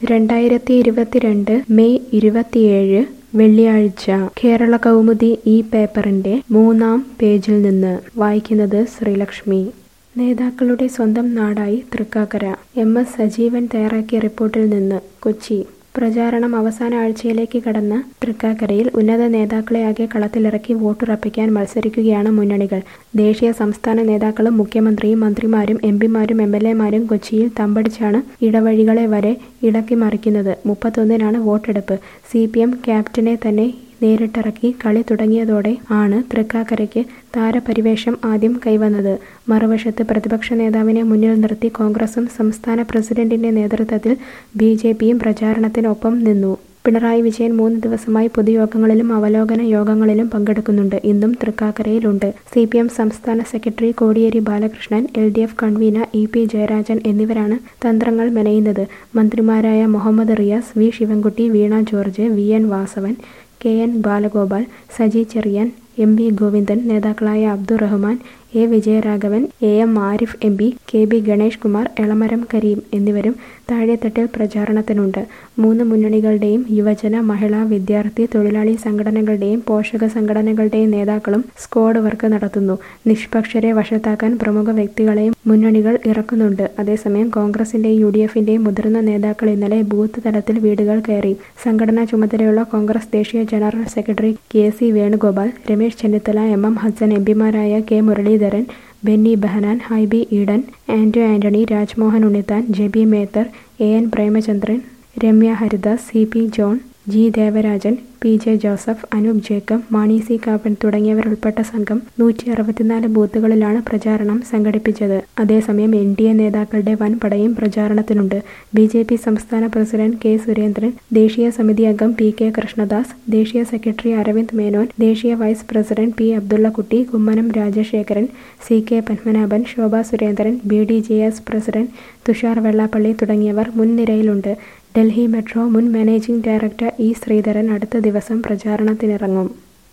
രണ്ടായിരത്തി ഇരുപത്തിരണ്ട് മെയ് ഇരുപത്തിയേഴ് വെള്ളിയാഴ്ച കേരള കൗമുദി ഈ പേപ്പറിന്റെ മൂന്നാം പേജിൽ നിന്ന് വായിക്കുന്നത് ശ്രീലക്ഷ്മി നേതാക്കളുടെ സ്വന്തം നാടായി തൃക്കാക്കര എം എസ് സജീവൻ തയ്യാറാക്കിയ റിപ്പോർട്ടിൽ നിന്ന് കൊച്ചി പ്രചാരണം അവസാന ആഴ്ചയിലേക്ക് കടന്ന തൃക്കാക്കരയിൽ ഉന്നത നേതാക്കളെയാകെ കളത്തിലിറക്കി വോട്ടുറപ്പിക്കാൻ മത്സരിക്കുകയാണ് മുന്നണികൾ ദേശീയ സംസ്ഥാന നേതാക്കളും മുഖ്യമന്ത്രിയും മന്ത്രിമാരും എം പിമാരും എം എൽ എമാരും കൊച്ചിയിൽ തമ്പടിച്ചാണ് ഇടവഴികളെ വരെ ഇളക്കി മറിക്കുന്നത് മുപ്പത്തൊന്നിനാണ് വോട്ടെടുപ്പ് സി പി എം ക്യാപ്റ്റനെ തന്നെ നേരിട്ടിറക്കി കളി തുടങ്ങിയതോടെ ആണ് തൃക്കാക്കരയ്ക്ക് താരപരിവേഷം ആദ്യം കൈവന്നത് മറുവശത്ത് പ്രതിപക്ഷ നേതാവിനെ മുന്നിൽ നിർത്തി കോൺഗ്രസും സംസ്ഥാന പ്രസിഡന്റിന്റെ നേതൃത്വത്തിൽ ബി ജെ പിയും പ്രചാരണത്തിനൊപ്പം നിന്നു പിണറായി വിജയൻ മൂന്ന് ദിവസമായി പൊതുയോഗങ്ങളിലും അവലോകന യോഗങ്ങളിലും പങ്കെടുക്കുന്നുണ്ട് ഇന്നും തൃക്കാക്കരയിലുണ്ട് സി പി എം സംസ്ഥാന secretary Kodiyeri Balakrishnan L D F convenor E P Jayarajan എന്നിവരാണ് തന്ത്രങ്ങൾ മെനയുന്നത് മന്ത്രിമാരായ Muhammad Riyas V Sivankutty Veena George V N Vasavan K N Balagopal Saji Cherian M V Govindan നേതാക്കളായ Abdurahman A Vijayaraghavan A M Arif M P K B Ganesh Kumar Elamaram Kareem എന്നിവരും താഴെത്തട്ടിൽ പ്രചാരണത്തിനുണ്ട് മൂന്ന് മുന്നണികളുടെയും യുവജന മഹിളാ വിദ്യാർത്ഥി തൊഴിലാളി സംഘടനകളുടെയും പോഷക സംഘടനകളുടെയും നേതാക്കളും സ്ക്വാഡ് വർക്ക് നടത്തുന്നു നിഷ്പക്ഷരെ വശത്താക്കാൻ പ്രമുഖ വ്യക്തികളെയും മുന്നണികൾ ഇറക്കുന്നുണ്ട് അതേസമയം കോൺഗ്രസിന്റെയും യു ഡി എഫിന്റെയും മുതിർന്ന നേതാക്കൾ ഇന്നലെ ബൂത്ത് തലത്തിൽ വീടുകൾ കയറി സംഘടനാ ചുമതലയുള്ള കോൺഗ്രസ് ദേശീയ general secretary K C Venugopal Ramesh Chennithala M M Hassan എംപിമാരായ K Muraleedharan Benny Behanan Hibi Eden Anto Antony Rajmohan Unnithan Jebi Mather A N Premachandran Ramya Haridas C P John G Devarajan P J Joseph Anoop Jacob Mani C Kappan തുടങ്ങിയവരുൾപ്പെട്ട സംഘം നൂറ്റി അറുപത്തിനാല് ബൂത്തുകളിലാണ് പ്രചാരണം സംഘടിപ്പിച്ചത് അതേസമയം എൻ ഡി എ നേതാക്കളുടെ വൻ പടയും പ്രചാരണത്തിനുണ്ട് ബി ജെ പി സംസ്ഥാന പ്രസിഡന്റ് കെ സുരേന്ദ്രൻ ദേശീയ സമിതി അംഗം പി കെ കൃഷ്ണദാസ് ദേശീയ സെക്രട്ടറി അരവിന്ദ് മേനോൻ ദേശീയ vice president P Abdullakutty Kummanam Rajasekharan C K Padmanabhan Shobha Surendran B D J S president Thushar Vellappally തുടങ്ങിയവർ മുൻനിരയിലുണ്ട് ഡൽഹി മെട്രോ മുൻ മാനേജിംഗ് ഡയറക്ടർ ഇ ശ്രീധരൻ അടുത്ത ദിവസം പ്രചാരണത്തിനിറങ്ങും